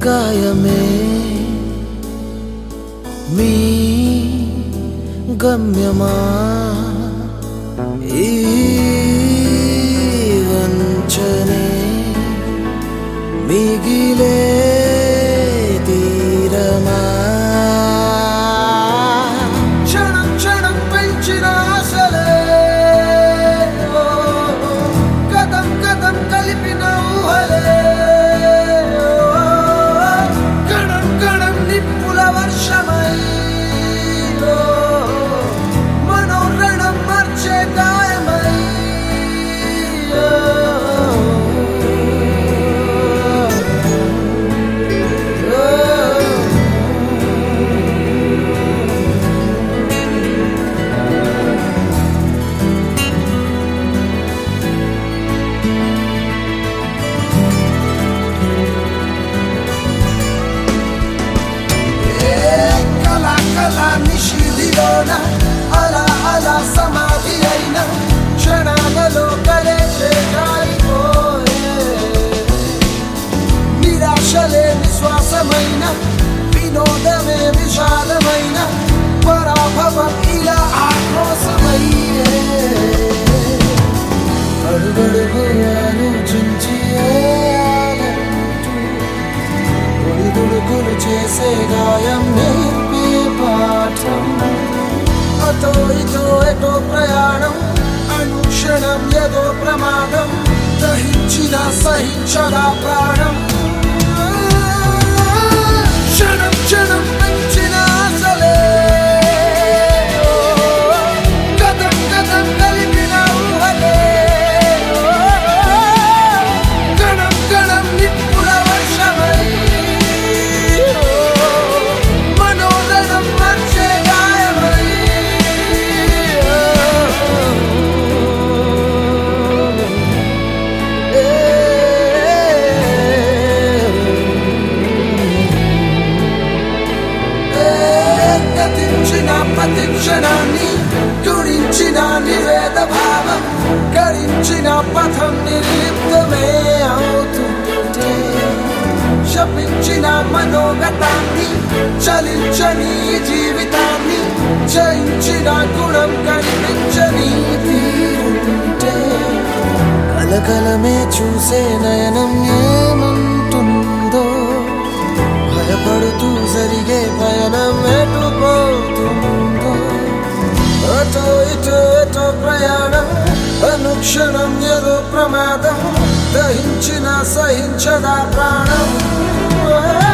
గాయమే మీ గమ్యమా ఈ వంచనే మిగిలే తీరమా క్షణం క్షణం పెంచిన ఆశలే ఓ, కథం కథం కలిపిన ఊహలే ఓ, కణం కణం నిప్పుల వర్షమై ఓ, మనోరణం మార్చే గాయమై కళ కళ నిషిదిలోన అలా అలా సమాధి అయిన క్షణాలలో కలేసే కాలిపోయే నిరాశలే విశ్వాసమైన వినోదమే విషాదమైన పరాభవం ఇలా ఆక్రోశమయ్యే అడుగడుగు ఆలోచించి ఆలంటూ ఒడిదుడుకులు చేసే గాయం నేర్పే పాఠం అతో ఇతో ఎటో ప్రయాణం అనుక్షణం ఏదో ప్రమాదం దహించిన సహించగా ప్రాణం క్షణం క్షణం పెంచిన ఆశలే కథం కథం కలిపిన ఊహలే కణం కణం నిప్పుల వర్షమై మనోరణం మార్చే గాయమై గతించిన ప్రతిక్షణాన్ని గురించిన నివేద భావం గడించిన పథం నిర్లిప్తమే అవుతుంటే శపించిన మనోగతాన్ని చలించని జీవితాన్ని జయించిన గుణం కనిపించని తీరుంటే కలకలమే చూసే నయనం ఏమంటుందో భయపడుతూ జరిగే పయనం ఎటుపోతుందో అటో ఇటో ఎటో ప్రయాణం అనుక్షణం ఏదో ప్రమాదం దహించిన సహించదా ప్రాణం